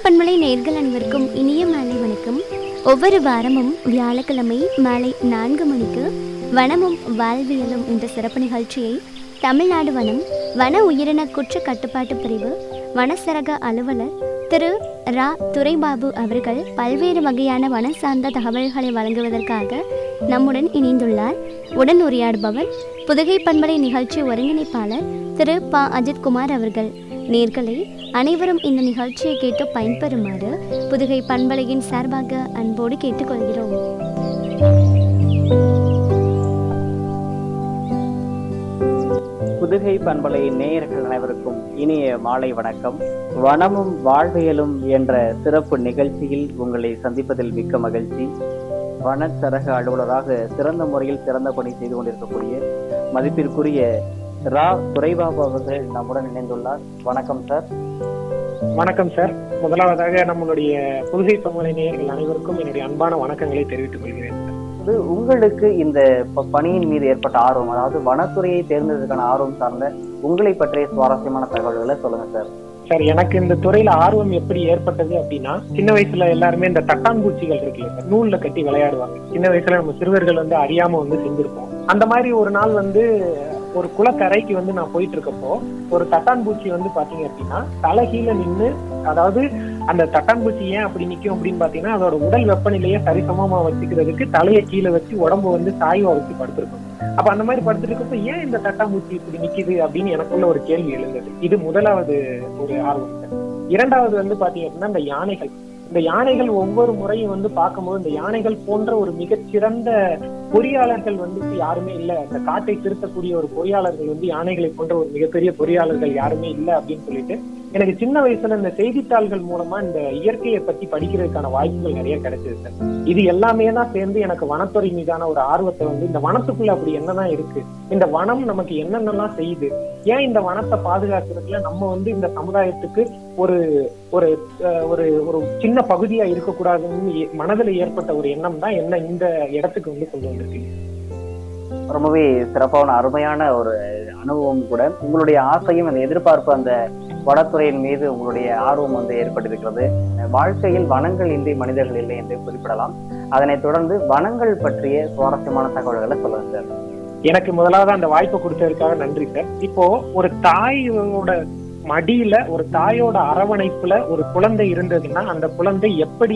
பன்மலை நேர்கள் அனைவருக்கும் இனிய மாலை வணக்கம் ஒவ்வொரு வாரமும் வியாழக்கிழமை மாலை நான்கு மணிக்கு வனமும் வாழ்வியலும் என்ற சிறப்பு நிகழ்ச்சியை தமிழ்நாடு வனம் வன உயிரின குற்ற கட்டுப்பாட்டு பிரிவு வனசரக அலுவலர் திரு ரா துரைபாபு அவர்கள் பல்வேறு வகையான வன சார்ந்த தகவல்களை வழங்குவதற்காக நம்முடன் இணைந்துள்ளார் உடன் உரையாடுபவர் புதுகை பண்பலை நிகழ்ச்சி ஒருங்கிணைப்பாளர் திரு ப அஜித்குமார் அவர்கள் நேர்களே அனைவரும் இந்த நிகழ்ச்சியை கேட்டு பயன்பெறுமாறு புதுகை பண்பலையின் சார்பாக அன்போடு கேட்டுக்கொள்கிறோம் புதுகை பண்பலை நேயர்கள் அனைவருக்கும் இனிய மாலை வணக்கம் வனமும் வாழ்வியலும் என்ற சிறப்பு நிகழ்ச்சியில் உங்களை சந்திப்பதில் மிக்க மகிழ்ச்சி வனச்சரக அலுவலராக சிறந்த முறையில் சிறந்த பணி செய்து கொண்டிருக்கக்கூடிய மதிப்பிற்குரிய ரா துரைபாபு அவர்கள் நம்முடன் இணைந்துள்ளார் வணக்கம் சார் வணக்கம் சார் முதலாவதாக நம்மளுடைய புதுகை பண்பலை நேயர்கள் அனைவருக்கும் என்னுடைய அன்பான வணக்கங்களை தெரிவித்துக் கொள்கிறேன் சார். இது உங்களுக்கு இந்த ப- பணியின் மீது ஏற்பட்ட ஆர்வம் அதாவது வனத்துறையை தேர்ந்தெடுக்கான ஆர்வம் சார்ந்த உங்களை பற்றிய சுவாரஸ்யமான தகவல்களை சொல்லுங்க சார் சார் எனக்கு இந்த துறையில ஆர்வம் எப்படி ஏற்பட்டது அப்படின்னா சின்ன வயசுல எல்லாருமே இந்த தட்டாம்பூச்சிகள் இருக்குல்ல சார் நூல்ல கட்டி விளையாடுவாங்க சின்ன வயசுல நம்ம சிறுவர்கள் வந்து அறியாம வந்து செஞ்சிருப்போம் அந்த மாதிரி ஒரு நாள் வந்து ஒரு குளக்கரைக்கு வந்து நான் போயிட்டு இருக்கப்போ ஒரு தட்டான்பூச்சி வந்து பாத்தீங்க அப்படின்னா தலைகீழ நின்னு அதாவது அந்த தட்டான்பூச்சி ஏன் அப்படி நிக்கும் அப்படின்னு பாத்தீங்கன்னா அதோட உடல் வெப்பநிலையை சரிசமமா வச்சுக்கிறதுக்கு தலையை கீழே வச்சு உடம்பு வந்து சாய்வா வச்சு படுத்திருக்கும் அப்ப அந்த மாதிரி படுத்துட்டு இருக்கப்ப ஏன் இந்த தட்டாம்பூச்சி இப்படி நிக்குது அப்படின்னு எனக்குள்ள ஒரு கேள்வி எழுந்தது இது முதலாவது ஒரு ஆர்வம் சார். இரண்டாவது வந்து பாத்தீங்க அப்படின்னா இந்த யானைகள் இந்த யானைகள் ஒவ்வொரு முறையும் வந்து பார்க்கும்போது இந்த யானைகள் போன்ற ஒரு மிகச்சிறந்த பொறியாளர்கள் வந்து இப்ப யாருமே இல்ல இந்த காட்டை திருத்தக்கூடிய ஒரு பொறியாளர்கள் வந்து யானைகளை போன்ற ஒரு மிகப்பெரிய பொறியாளர்கள் யாருமே இல்ல அப்படின்னு சொல்லிட்டு எனக்கு சின்ன வயசுல இந்த செய்தித்தாள்கள் மூலமா இந்த இயற்கையை பத்தி படிக்கிறதுக்கான வாய்ப்புகள் நிறைய கிடைச்சது சார் இது எல்லாமே தான் சேர்ந்து எனக்கு வனத்துறை மீதான ஒரு ஆர்வத்தை வந்து இந்த வனத்துக்குள்ள அப்படி என்னதான் இருக்கு இந்த வனம் நமக்கு என்னென்னலாம் செய்யுது ஏன் இந்த வனத்தை பாதுகாக்கிறதுல நம்ம வந்து இந்த சமுதாயத்துக்கு ஒரு ஒரு அஹ், ஒரு ஒரு சின்ன பகுதியா இருக்கக்கூடாதுன்னு ஏ- மனதுல ஏற்பட்ட ஒரு எண்ணம் தான் என்ன இந்த இடத்துக்கு வந்து கொண்டு வந்திருக்கு ரொம்பவே சிறப்பான அருமையான ஒரு அனுபவம் கூட உங்களுடைய ஆசையும் அந்த எதிர்பார்ப்பு அந்த வனத்துறையின் மீது உங்களுடைய ஆர்வம் வந்து ஏற்பட்டிருக்கிறது வாழ்க்கையில் வனங்கள் இன்றி மனிதர்கள் இல்லை என்று குறிப்பிடலாம் அதனைத் தொடர்ந்து வனங்கள் பற்றிய சுவாரஸ்யமான தகவல்களை சொல்லுங்க சார் எனக்கு முதலாவது அந்த வாய்ப்பை கொடுத்ததற்காக நன்றி சார் இப்போ ஒரு தாயோட மடியில ஒரு தாயோட அரவணைப்புல ஒரு குழந்தை இருந்ததுன்னா அந்த குழந்தை எப்படி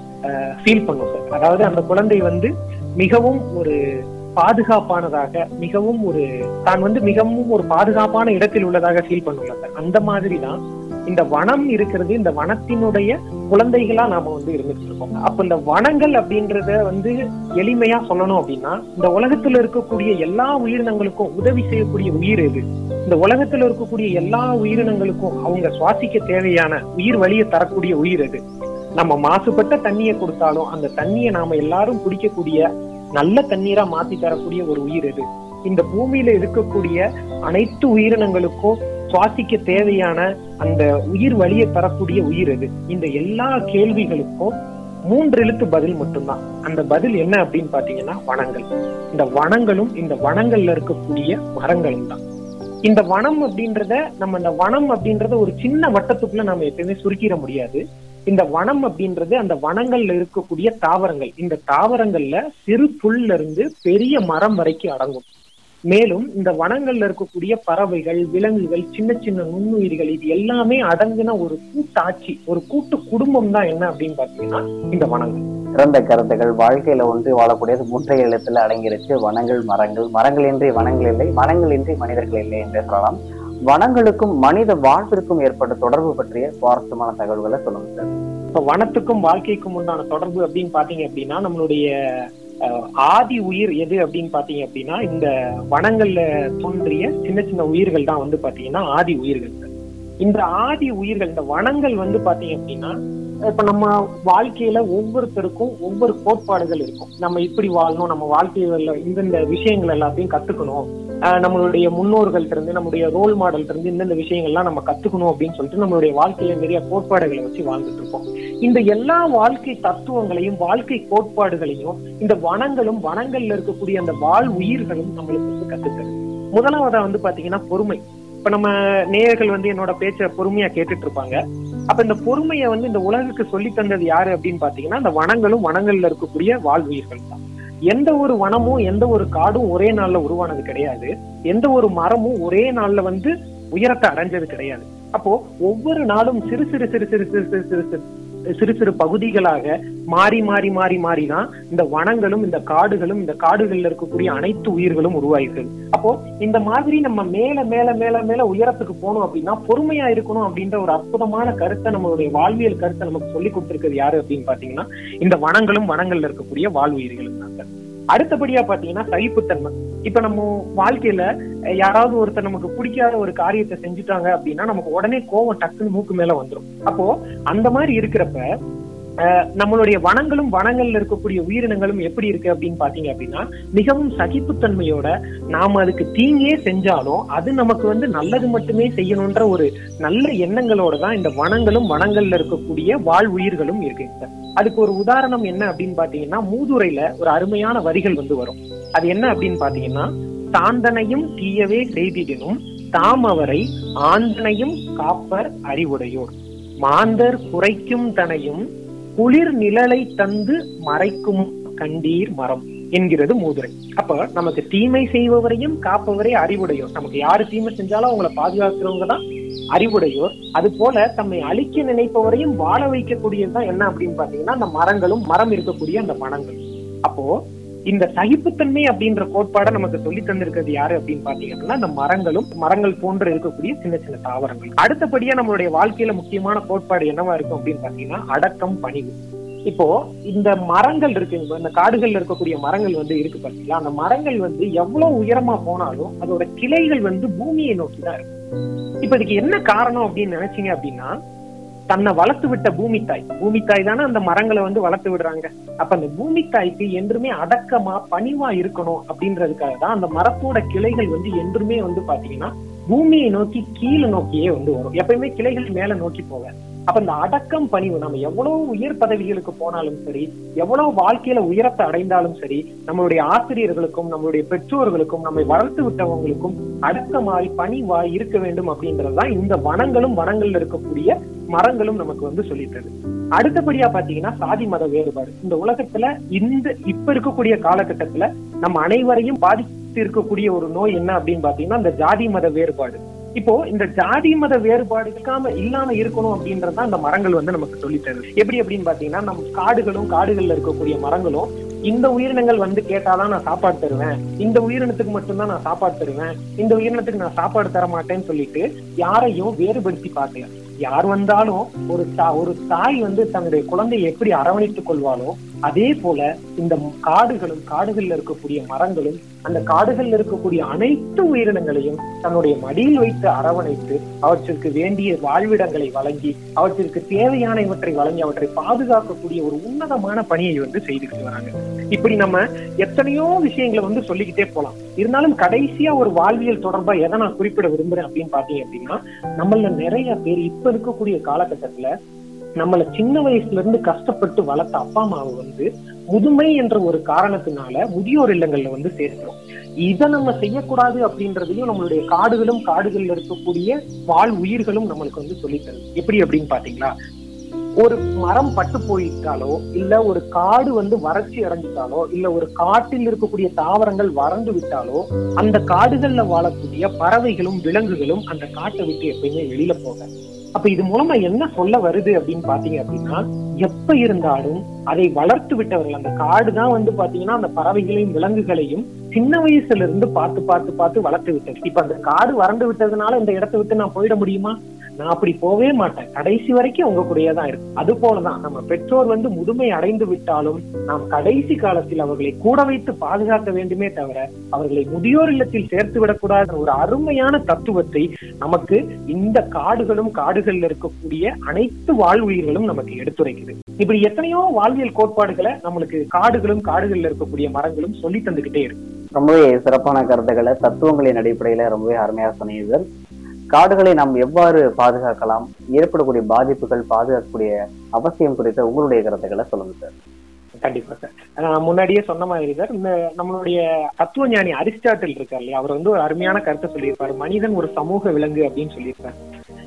ஃபீல் பண்ணும் சார் அதாவது அந்த குழந்தை வந்து மிகவும் ஒரு பாதுகாப்பானதாக மிகவும் ஒரு தான் வந்து மிகவும் ஒரு பாதுகாப்பான இடத்தில் உள்ளதாக ஃபீல் பண்ணும்ல சார் அந்த மாதிரி தான் இந்த வனம் இருக்கிறது இந்த வனத்தினுடைய குழந்தைகளா நாம வந்து இருந்துட்டு இருக்கோம் அப்ப இந்த வனங்கள் அப்படின்றத வந்து எளிமையா சொல்லணும் அப்படின்னா இந்த உலகத்துல இருக்கக்கூடிய எல்லா உயிரினங்களுக்கும் உதவி செய்யக்கூடிய உயிர் எது இந்த உலகத்துல இருக்கக்கூடிய எல்லா உயிரினங்களுக்கும் அவங்க சுவாசிக்க தேவையான உயிர் வழியை தரக்கூடிய உயிர் எது நம்ம மாசுபட்ட தண்ணியை கொடுத்தாலும் அந்த தண்ணியை நாம எல்லாரும் குடிக்கக்கூடிய நல்ல தண்ணீரா மாத்தி தரக்கூடிய ஒரு உயிர் எது இந்த பூமியில இருக்கக்கூடிய அனைத்து உயிரினங்களுக்கும் சுவாசிக்க தேவையான அந்த உயிர் வழியை தரக்கூடிய உயிர் எது இந்த எல்லா கேள்விகளுக்கும் மூன்று எழுத்து பதில் மட்டும்தான் அந்த பதில் என்ன அப்படின்னு பாத்தீங்கன்னா வனங்கள் இந்த வனங்களும் இந்த வனங்கள்ல இருக்கக்கூடிய மரங்களும் தான் இந்த வனம் அப்படின்றத நம்ம இந்த வனம் அப்படின்றத ஒரு சின்ன வட்டத்துக்குள்ள நம்ம எப்பயுமே சுருக்கிட முடியாது இந்த வனம் அப்படின்றது அந்த வனங்கள்ல இருக்கக்கூடிய தாவரங்கள் இந்த தாவரங்கள்ல சிறு புல்ல இருந்து பெரிய மரம் வரைக்கும் அடங்கும் மேலும் இந்த வனங்கள்ல இருக்கக்கூடிய பறவைகள் விலங்குகள் சின்ன சின்ன நுண்ணுயிர்கள் இது எல்லாமே அடங்கின ஒரு கூட்டாட்சி ஒரு கூட்டு குடும்பம் தான் என்ன அப்படின்னு பாத்தீங்கன்னா இந்த வனங்கள் சிறந்த கருத்துக்கள் வாழ்க்கையில ஒன்றி வாழக்கூடியது மூன்றை எழுத்துல அடங்கிருச்சு வனங்கள் மரங்கள் மரங்கள் இன்றி வனங்கள் இல்லை வனங்கள் இன்றி மனிதர்கள் இல்லை என்றே சொல்லலாம் வனங்களுக்கும் மனித வாழ்விற்கும் ஏற்பட்ட தொடர்பு பற்றிய சுவாரஸ்யமான தகவல்களை சொல்லுங்க சார் இப்ப வனத்துக்கும் வாழ்க்கைக்கும் உண்டான தொடர்பு அப்படின்னு பாத்தீங்க அப்படின்னா நம்மளுடைய அஹ், ஆதி உயிர் எது அப்படின்னு பாத்தீங்க அப்படின்னா இந்த வனங்கள்ல தோன்றிய சின்ன சின்ன உயிர்கள் தான் வந்து பாத்தீங்கன்னா ஆதி உயிர்கள் சார். இந்த ஆதி உயிர்கள் இந்த வனங்கள் வந்து பாத்தீங்க அப்படின்னா இப்ப நம்ம வாழ்க்கையில ஒவ்வொருத்தருக்கும் ஒவ்வொரு கோட்பாடுகள் இருக்கும் நம்ம இப்படி வாழணும் நம்ம வாழ்க்கையில இந்தந்த விஷயங்கள் எல்லாத்தையும் கத்துக்கணும் ஆஹ் நம்மளுடைய முன்னோர்கள்ட்ட இருந்து நம்முடைய ரோல் மாடல்ட்ட இருந்து இந்தந்த விஷயங்கள்லாம் நம்ம கத்துக்கணும் அப்படின்னு சொல்லிட்டு நம்மளுடைய வாழ்க்கையில நிறைய கோட்பாடுகளை வச்சு வாழ்ந்துட்டு இருக்கோம் இந்த எல்லா வாழ்க்கை தத்துவங்களையும் வாழ்க்கை கோட்பாடுகளையும் இந்த வனங்களும் வனங்கள்ல இருக்கக்கூடிய அந்த வாழ் உயிர்களும் நம்மளுக்கு வந்து கத்துத்தருது முதலாவதா வந்து பாத்தீங்கன்னா பொறுமை இப்ப நம்ம நேயர்கள் வந்து என்னோட பேச்ச பொறுமையா கேட்டுட்டு இருப்பாங்க அப்ப இந்த பொறுமையை வந்து இந்த உலகுக்கு சொல்லி தந்தது யாரு அப்படின்னு பாத்தீங்கன்னா இந்த வனங்களும் வனங்கள்ல இருக்கக்கூடிய வாழ்வுயிர்கள் தான் எந்த ஒரு வனமும் எந்த ஒரு காடும் ஒரே நாள்ல உருவானது கிடையாது எந்த ஒரு மரமும் ஒரே நாள்ல வந்து உயரத்தை அடைஞ்சது கிடையாது அப்போ ஒவ்வொரு நாளும் சிறு சிறு சிறு சிறு சிறு சிறு சிறு சிறு சிறு சிறு பகுதிகளாக மாறி மாறி மாறி மாறி தான் இந்த வனங்களும் இந்த காடுகளும் இந்த காடுகள்ல இருக்கக்கூடிய அனைத்து உயிர்களும் உருவாயிருக்கு அப்போ இந்த மாதிரி நம்ம மேல மேல மேல மேல உயரத்துக்கு போகணும் அப்படின்னா பொறுமையா இருக்கணும் அப்படின்ற ஒரு அற்புதமான கருத்தை நம்மளுடைய வாழ்வியல் கருத்தை நமக்கு சொல்லி கொடுத்திருக்கிறது யாரு அப்படின்னு பாத்தீங்கன்னா இந்த வனங்களும் வனங்கள்ல இருக்கக்கூடிய வாழ்வுயிர்களும் தான் சார். அடுத்தபடியா பாத்தீங்கன்னா சகிப்புத்தன்மை இப்ப நம்ம வாழ்க்கையில அஹ், யாராவது ஒருத்தர் நமக்கு பிடிக்காத ஒரு காரியத்தை செஞ்சுட்டாங்க அப்படின்னா நமக்கு உடனே கோவம் டக்குன்னு மூக்கு மேல வந்துரும் அப்போ அந்த மாதிரி இருக்கிறப்ப அஹ், நம்மளுடைய வனங்களும் வனங்கள்ல இருக்கக்கூடிய உயிரினங்களும் எப்படி இருக்கு அப்படின்னு பாத்தீங்க அப்படின்னா மிகவும் சகிப்புத்தன்மையோட நாம அதுக்கு தீங்கே செஞ்சாலும் அது நமக்கு வந்து நல்லது மட்டுமே செய்யணும்ன்ற ஒரு நல்ல எண்ணங்களோட தான் இந்த வனங்களும் வனங்கள்ல இருக்கக்கூடிய வாழ்வுயிர்களும் இருக்குங்க சார் அதுக்கு ஒரு உதாரணம் என்ன அப்படின்னு பாத்தீங்கன்னா மூதுரையில ஒரு அருமையான வரிகள் வந்து வரும் அது என்ன அப்படின்னு பாத்தீங்கன்னா சாந்தனையும் தீயவே செய்திடனும் தாம் அவரை ஆந்தனையும் காப்பர் அறிவுடையோர் மாந்தர் குறைக்கும் தனையும் குளிர் நிழலை தந்து மறைக்கும் கண்டீர் மரம் என்கிறது மூதுரை அப்ப நமக்கு தீமை செய்பவரையும் காப்பவரே அறிவுடையோர் நமக்கு யாரு தீமை செஞ்சாலும் அவங்கள பாதுகாக்கிறவங்க தான் அறிவுடையோர் அது போல தம்மை அழிக்க நினைப்பவரையும் வாழ வைக்கக்கூடியதுதான் என்ன அப்படின்னு பாத்தீங்கன்னா அந்த மரங்களும் மரம் இருக்கக்கூடிய அந்த வனங்கள் அப்போ இந்த சகிப்புத்தன்மை அப்படின்ற கோட்பாடை நமக்கு சொல்லி தந்திருக்கிறது யாரு அப்படின்னு பாத்தீங்க அப்படின்னா இந்த மரங்களும் மரங்கள் போன்று இருக்கக்கூடிய சின்ன சின்ன தாவரங்கள் அடுத்தபடியா நம்மளுடைய வாழ்க்கையில முக்கியமான கோட்பாடு என்னவா இருக்கும் அப்படின்னு பாத்தீங்கன்னா அடக்கம் பணிவு இப்போ இந்த மரங்கள் இருக்கு இந்த காடுகள்ல இருக்கக்கூடிய மரங்கள் வந்து இருக்கு பாத்தீங்களா அந்த மரங்கள் வந்து எவ்வளவு உயரமா போனாலும் அதோட கிளைகள் வந்து பூமியை நோக்கி தான் இருக்கு இப்ப இதுக்கு என்ன காரணம் அப்படின்னு நினைச்சீங்க அப்படின்னா தன்னை வளர்த்து விட்ட பூமி தாய் பூமி தாய் தானே அந்த மரங்களை வந்து வளர்த்து விடுறாங்க அப்ப அந்த பூமி தாய்க்கு என்றுமே அடக்கமா பணிவா இருக்கணும் அப்படின்றதுக்காக தான் அந்த மரத்தோட கிளைகள் வந்து என்றுமே வந்து பாத்தீங்கன்னா பூமியை நோக்கி கீழே நோக்கியே வந்து வரும் எப்பயுமே கிளைகள் மேல நோக்கி போக அப்ப இந்த அடக்கம் பணிவு நம்ம எவ்வளவு உயர் பதவிகளுக்கு போனாலும் சரி எவ்வளவு வாழ்க்கையில உயரத்தை அடைந்தாலும் சரி நம்மளுடைய ஆசிரியர்களுக்கும் நம்மளுடைய பெற்றோர்களுக்கும் நம்மை வளர்த்து விட்டவங்களுக்கும் அடக்கமாய் பணிவாய் இருக்க வேண்டும் அப்படின்றதுதான் இந்த வனங்களும் வனங்கள்ல இருக்கக்கூடிய மரங்களும் நமக்கு வந்து சொல்லித்தது அடுத்தபடியா பாத்தீங்கன்னா சாதி மத வேறுபாடு இந்த உலகத்துல இந்த இப்ப இருக்கக்கூடிய காலகட்டத்துல நம்ம அனைவரையும் பாதித்து இருக்கக்கூடிய ஒரு நோய் என்ன அப்படின்னு பாத்தீங்கன்னா இந்த ஜாதி மத வேறுபாடு இப்போ இந்த ஜாதி மத வேறுபாடு இருக்காம இல்லாம இருக்கணும் அப்படின்றதுதான் இந்த மரங்கள் வந்து நமக்கு சொல்லித் தருது எப்படி அப்படின்னு பாத்தீங்கன்னா நம்ம காடுகளும் காடுகள்ல இருக்கக்கூடிய மரங்களும் இந்த உயிரினங்கள் வந்து கேட்டாதான் நான் சாப்பாடு தருவேன் இந்த உயிரினத்துக்கு மட்டும்தான் நான் சாப்பாடு தருவேன் இந்த உயிரினத்துக்கு நான் சாப்பாடு தர மாட்டேன்னு சொல்லிட்டு யாரையும் வேறுபடுத்தி பார்க்கல யார் வந்தாலும் ஒரு தா- ஒரு தாய் வந்து தன்னுடைய குழந்தையை எப்படி அரவணைத்துக் கொள்வாளோ அதே போல இந்த காடுகளும் காடுகள்ல இருக்கக்கூடிய மரங்களும் அந்த காடுகள்ல இருக்கக்கூடிய அனைத்து உயிரினங்களையும் தன்னுடைய மடியில் வைத்து அரவணைத்து அவற்றிற்கு வேண்டிய வாழ்விடங்களை வழங்கி அவற்றிற்கு தேவையான இவற்றை வழங்கி அவற்றை பாதுகாக்கக்கூடிய ஒரு உன்னதமான பணியை வந்து செய்துக்கிட்டு வராங்க இப்படி நம்ம எத்தனையோ விஷயங்களை வந்து சொல்லிக்கிட்டே போலாம் இருந்தாலும் கடைசியா ஒரு வாழ்வியல் தொடர்பா எதை நான் குறிப்பிட விரும்புறேன் அப்படின்னு பாத்தீங்க அப்படின்னா நம்மள நிறைய பேர் இப்ப இருக்கக்கூடிய காலகட்டத்துல நம்மள சின்ன வயசுல இருந்து கஷ்டப்பட்டு வளர்த்த அப்பா அம்மாவை வந்து முதுமை என்ற ஒரு காரணத்தினால முதியோர் இல்லங்கள்ல வந்து சேர்க்கிறோம் இதை நம்ம செய்யக்கூடாது அப்படின்றதையும் நம்மளுடைய காடுகளும் காடுகள்ல இருக்கக்கூடிய வாழ் உயிர்களும் நம்மளுக்கு வந்து சொல்லித் தருது எப்படி அப்படின்னு பாத்தீங்களா ஒரு மரம் பட்டு போயிட்டாலோ இல்ல ஒரு காடு வந்து வறட்சி அடைஞ்சிட்டாலோ இல்ல ஒரு காட்டில் இருக்கக்கூடிய தாவரங்கள் வறண்டு விட்டாலோ அந்த காடுகள்ல வாழக்கூடிய பறவைகளும் விலங்குகளும் அந்த காட்டை விட்டு எப்பயுமே வெளியில போக அப்ப இது மூலமா என்ன சொல்ல வருது அப்படின்னு பாத்தீங்க அப்படின்னா எப்ப இருந்தாலும் அதை வளர்த்து விட்டவர்கள் அந்த காடு தான் வந்து பாத்தீங்கன்னா அந்த பறவைகளையும் விலங்குகளையும் சின்ன வயசுல இருந்து பார்த்து பார்த்து பார்த்து வளர்த்து விட்டது இப்ப அந்த காடு வறண்டு விட்டதுனால இந்த இடத்தை விட்டு நான் போயிட முடியுமா நான் அப்படி போகவே மாட்டேன் கடைசி வரைக்கும் உங்க கூடயே தான் இருக்கும் அது போலதான் நம்ம பெற்றோர் வந்து முதுமை அடைந்து விட்டாலும் நாம் கடைசி காலத்தில் அவர்களை கூட வைத்து பாதுகாக்க வேண்டுமே தவிர அவர்களை முதியோர் இல்லத்தில் சேர்த்து விடக்கூடாத ஒரு அருமையான தத்துவத்தை நமக்கு இந்த காடுகளும் காடுகள்ல இருக்கக்கூடிய அனைத்து வாழ்வுயிர்களும் நமக்கு எடுத்துரைக்குது இப்படி எத்தனையோ வாழ்வியல் கோட்பாடுகளை நம்மளுக்கு காடுகளும் காடுகள்ல இருக்கக்கூடிய மரங்களும் சொல்லி தந்துகிட்டே இருக்கு ரொம்பவே சிறப்பான கருத்துக்களை தத்துவங்களின் அடிப்படையில ரொம்பவே அருமையா சொன்னீங்க காடுகளை நாம் எவ்வாறு பாதுகாக்கலாம் ஏற்படக்கூடிய பாதிப்புகள் பாதுகாக்கக்கூடிய அவசியம் குறித்த உங்களுடைய கருத்துக்களை சொல்லுங்க சார் கண்டிப்பா சார் நான் முன்னாடியே சொன்ன மாதிரி சார் இந்த நம்மளுடைய தத்துவ ஞானி அரிஸ்டாட்டில் இருக்கார் இல்லையா அவர் வந்து ஒரு அருமையான கருத்தை சொல்லியிருப்பாரு மனிதன் ஒரு சமூக விலங்கு அப்படின்னு சொல்லியிருப்பாரு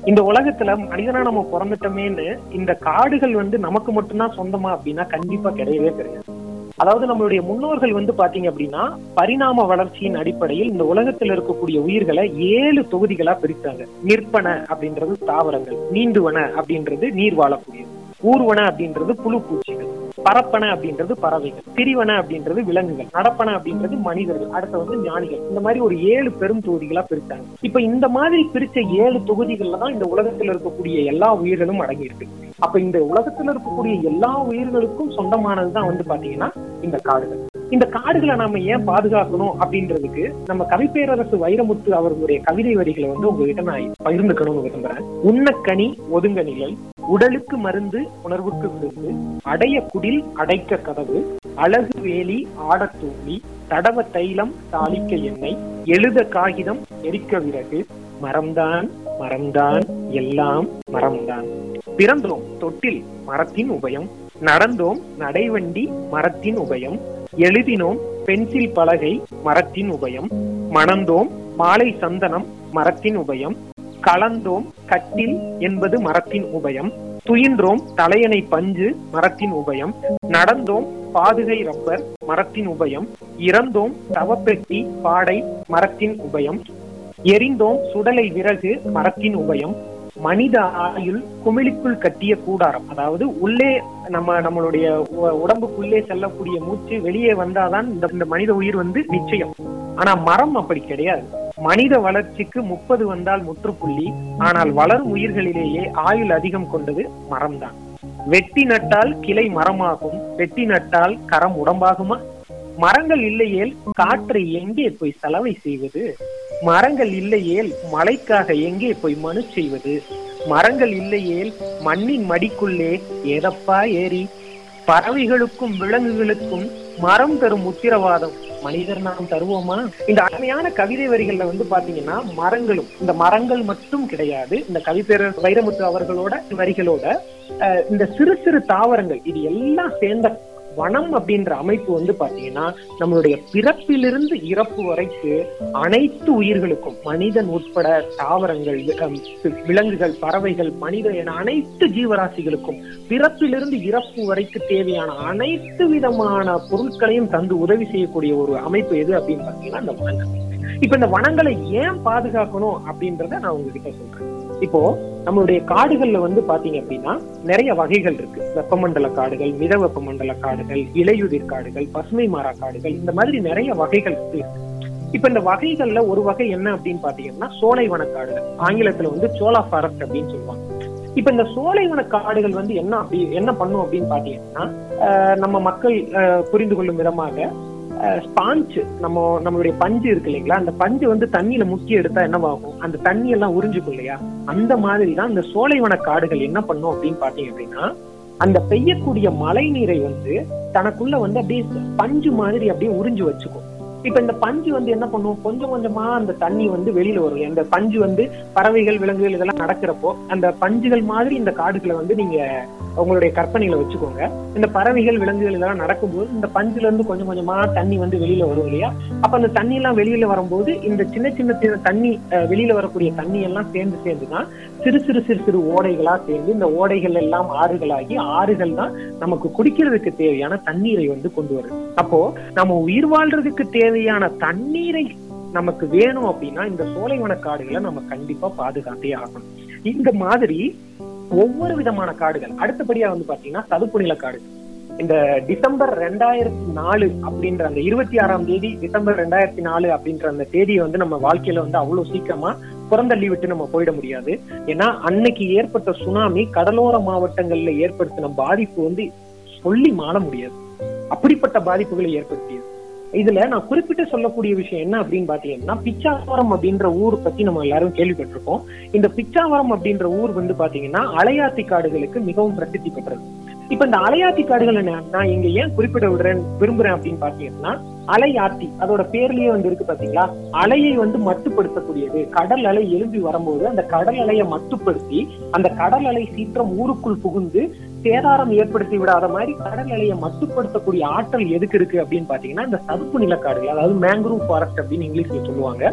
இந்த உலகத்துல மனிதனா நம்ம பிறந்துட்டோமேன்னு இந்த காடுகள் வந்து நமக்கு மட்டும்தான் சொந்தமா அப்படின்னா கண்டிப்பா கிடையவே கிடையாது அதாவது நம்மளுடைய முன்னோர்கள் வந்து பாத்தீங்க அப்படின்னா பரிணாம வளர்ச்சியின் அடிப்படையில் இந்த உலகத்துல இருக்கக்கூடிய உயிர்களை ஏழு தொகுதிகளா பிரித்தாங்க நிற்பன அப்படின்றது தாவரங்கள் நீந்துவன அப்படின்றது நீர் வாழக்கூடியது ஊர்வன அப்படின்றது புழு பூச்சிகள் பரப்பன அப்படின்றது பறவைகள் திரிவன அப்படின்றது விலங்குகள் நடப்பன அப்படின்றது மனிதர்கள் அடுத்து வந்து ஞானிகள் இந்த மாதிரி ஒரு ஏழு பெரும் தொகுதிகளா பிரித்தாங்க இப்ப இந்த மாதிரி பிரிச்ச ஏழு தொகுதிகள்ல தான் இந்த உலகத்துல இருக்கக்கூடிய எல்லா உயிர்களும் அடங்கி இருக்கு அப்ப இந்த உலகத்துல இருக்கக்கூடிய எல்லா உயிர்களுக்கும் சொந்தமானதுதான் வந்து பாத்தீங்கன்னா இந்த காடுகள் இந்த காடுகளை நாம ஏன் பாதுகாக்கணும் அப்படின்றதுக்கு நம்ம கவிப்பேரரசு வைரமுத்து அவர்களுடைய கவிதை வரிகளை வந்து உங்ககிட்ட நான் பகிர்ந்துக்கணும்னு விரும்புறேன் உண்ணக்கனி ஒதுங்க நிலை உடலுக்கு மருந்து உணர்வுக்கு விருந்து அடைய குடில் அடைக்க கதவு அழகு வேலி ஆடத் தூளி தடவ தைலம் தாளிக்க எண்ணெய் எழுத காகிதம் எரிக்க விறகு மரம்தான் மரம்தான் எல்லாம் மரம்தான் பிறந்தோம் தொட்டில் மரத்தின் உபயம் நடந்தோம் நடைவண்டி மரத்தின் உபயம் எழுதினோம் பென்சில் பலகை மரத்தின் உபயம் மணந்தோம் மாலை சந்தனம் மரத்தின் உபயம் கலந்தோம் கட்டில் என்பது மரத்தின் உபயம் துயின்றோம் தலையணை பஞ்சு மரத்தின் உபயம் நடந்தோம் பாதுகை ரப்பர் மரத்தின் உபயம் இறந்தோம் தவப்பெட்டி பாடை மரத்தின் உபயம் எரிந்தோம் சுடலை விறகு மரத்தின் உபயம் மனித ஆயுள் குமிழிக்குள் கட்டிய கூடாரம் அதாவது உள்ளே நம்ம நம்மளுடைய உ- உடம்புக்குள்ளே செல்லக்கூடிய மூச்சு வெளியே வந்தாதான் இந்த இந்த மனித உயிர் வந்து நிச்சயம் ஆனா மரம் அப்படி கிடையாது மனித வளர்ச்சிக்கு முப்பது வந்தால் முற்றுப்புள்ளி ஆனால் வளரும் உயிர்களிலேயே ஆயுள் அதிகம் கொண்டது மரம்தான் வெட்டி நட்டால் கிளை மரமாகும் வெட்டி நட்டால் கரம் உடம்பாகுமா மரங்கள் இல்லையேல் காற்றை எங்கே போய் செலவை செய்வது மரங்கள் இல்லையேல் மழைக்காக எங்கே போய் மனு செய்வது மரங்கள் இல்லையேல் மண்ணின் மடிக்குள்ளே ஏதப்பா ஏறி பறவைகளுக்கும் விலங்குகளுக்கும் மரம் தரும் உத்திரவாதம் மனிதர் நாம் தருவோமா இந்த அருமையான கவிதை வரிகள்ல வந்து பாத்தீங்கன்னா மரங்களும் இந்த மரங்கள் மட்டும் கிடையாது இந்த கவிப்பேரர் வைரமுத்து அவர்களோட வரிகளோட அஹ், இந்த சிறு சிறு தாவரங்கள் இது எல்லாம் சேர்ந்த வனம் அப்படின்ற அமைப்பு வந்து பாத்தீங்கன்னா நம்மளுடைய பிறப்பிலிருந்து இறப்பு வரைக்கு அனைத்து உயிர்களுக்கும் மனிதன் உட்பட தாவரங்கள் வி- அம், வி- விலங்குகள் பறவைகள் மனித என அனைத்து ஜீவராசிகளுக்கும் பிறப்பிலிருந்து இறப்பு வரைக்கு தேவையான அனைத்து விதமான பொருட்களையும் தந்து உதவி செய்யக்கூடிய ஒரு அமைப்பு எது அப்படின்னு பாத்தீங்கன்னா இந்த வனங்கள் இப்ப இந்த வனங்களை ஏன் பாதுகாக்கணும் அப்படின்றத நான் உங்ககிட்ட சொல்றேன் இப்போ நம்மளுடைய காடுகள்ல வந்து பாத்தீங்க அப்படின்னா நிறைய வகைகள் இருக்கு வெப்பமண்டல காடுகள் மித வெப்பமண்டல காடுகள் இலையுதிர் காடுகள் பசுமை மாறா காடுகள் இந்த மாதிரி நிறைய வகைகள் இருக்கு இப்ப இந்த வகைகள்ல ஒரு வகை என்ன அப்படின்னு பாத்தீங்கன்னா சோலைவன காடுகள் ஆங்கிலத்துல வந்து சோலா ஃபாரஸ்ட் அப்படின்னு சொல்லுவாங்க இப்ப இந்த சோலைவன காடுகள் வந்து என்ன அப்படி என்ன பண்ணும் அப்படின்னு பாத்தீங்கன்னா ஆஹ் நம்ம மக்கள் ஆஹ் புரிந்து கொள்ளும் விதமாக ஸ்பாஞ்ச் நம்ம நம்மளுடைய பஞ்சு இருக்கு இல்லைங்களா அந்த பஞ்சு வந்து தண்ணியில முக்கி எடுத்தா என்னவாகும் அந்த தண்ணி எல்லாம் உறிஞ்சுக்கும் இல்லையா அந்த மாதிரி தான் இந்த சோலைவன காடுகள் என்ன பண்ணும் அப்படின்னு பாத்தீங்க அப்படின்னா அந்த பெய்யக்கூடிய மழை நீரை வந்து தனக்குள்ள வந்து அப்படியே பஞ்சு மாதிரி அப்படியே உறிஞ்சு வச்சுக்கும் இப்ப இந்த பஞ்சு வந்து என்ன பண்ணும் கொஞ்சம் கொஞ்சமா அந்த தண்ணி வந்து வெளியில வரும் அந்த பஞ்சு வந்து பறவைகள் விலங்குகள் இதெல்லாம் நடக்கிறப்போ அந்த பஞ்சுகள் மாதிரி இந்த காடுகளை வந்து நீங்க உங்களுடைய கற்பனையில வச்சுக்கோங்க இந்த பறவைகள் விலங்குகள் இதெல்லாம் நடக்கும்போது இந்த பஞ்சுல இருந்து கொஞ்சம் கொஞ்சமா தண்ணி வந்து வெளியில வரும் இல்லையா அப்ப அந்த தண்ணி எல்லாம் வெளியில வரும்போது இந்த சின்ன சின்ன சின்ன தண்ணி அஹ், வெளியில வரக்கூடிய தண்ணி எல்லாம் சேர்ந்து சேர்ந்துதான் சிறு சிறு சிறு சிறு ஓடைகளா சேர்ந்து இந்த ஓடைகள் எல்லாம் ஆறுகளாகி ஆறுகள் தான் நமக்கு குடிக்கிறதுக்கு தேவையான தண்ணீரை வந்து கொண்டு வருது அப்போ நம்ம உயிர் வாழ்றதுக்கு தேவையான தண்ணீரை நமக்கு வேணும் அப்படின்னா இந்த சோலைவன காடுகளை நம்ம கண்டிப்பா பாதுகாத்தே ஆகணும் இந்த மாதிரி ஒவ்வொரு விதமான காடுகள் அடுத்தபடியா வந்து பாத்தீங்கன்னா சதுப்பு நில காடுகள் இந்த டிசம்பர் ரெண்டாயிரத்தி நாலு அப்படின்ற அந்த இருபத்தி ஆறாம் தேதி டிசம்பர் ரெண்டாயிரத்தி நாலு அப்படின்ற அந்த தேதியை வந்து நம்ம வாழ்க்கையில வந்து அவ்வளவு சீக்கிரமா புறந்தள்ளி விட்டு நம்ம போயிட முடியாது ஏன்னா அன்னைக்கு ஏற்பட்ட சுனாமி கடலோர மாவட்டங்கள்ல ஏற்படுத்தின பாதிப்பு வந்து சொல்லி மாள முடியாது அப்படிப்பட்ட பாதிப்புகளை ஏற்படுத்தியது இதுல நான் குறிப்பிட்டு சொல்லக்கூடிய விஷயம் என்ன அப்படின்னு பாத்தீங்கன்னா பிச்சாவரம் அப்படின்ற ஊர் பத்தி நம்ம எல்லாரும் கேள்விப்பட்டிருக்கோம் இந்த பிச்சாவரம் அப்படின்ற ஊர் வந்து பாத்தீங்கன்னா அலையாத்தி காடுகளுக்கு மிகவும் பிரசித்தி பெற்றது இப்ப இந்த அலையாத்தி காடுகளை நான் நான் இங்க ஏன் குறிப்பிட விடுறேன் விரும்புறேன் அப்படின்னு பாத்தீங்கன்னா அலையாத்தி அதோட பேர்லயே வந்து இருக்கு பாத்தீங்களா அலையை வந்து மட்டுப்படுத்தக்கூடியது கடல் அலை எழும்பி வரும்போது அந்த கடல் அலையை மட்டுப்படுத்தி அந்த கடல் அலை சீற்றம் ஊருக்குள் புகுந்து சேதாரம் ஏற்படுத்தி விடாத மாதிரி கடல் அலையை மட்டுப்படுத்தக்கூடிய ஆற்றல் எதுக்கு இருக்கு அப்படின்னு பாத்தீங்கன்னா இந்த சதுப்பு நிலக்காடுகள் அதாவது மேங்க்ரூவ் ஃபாரஸ்ட் அப்படின்னு இங்கிலீஷ்ல சொல்லுவாங்க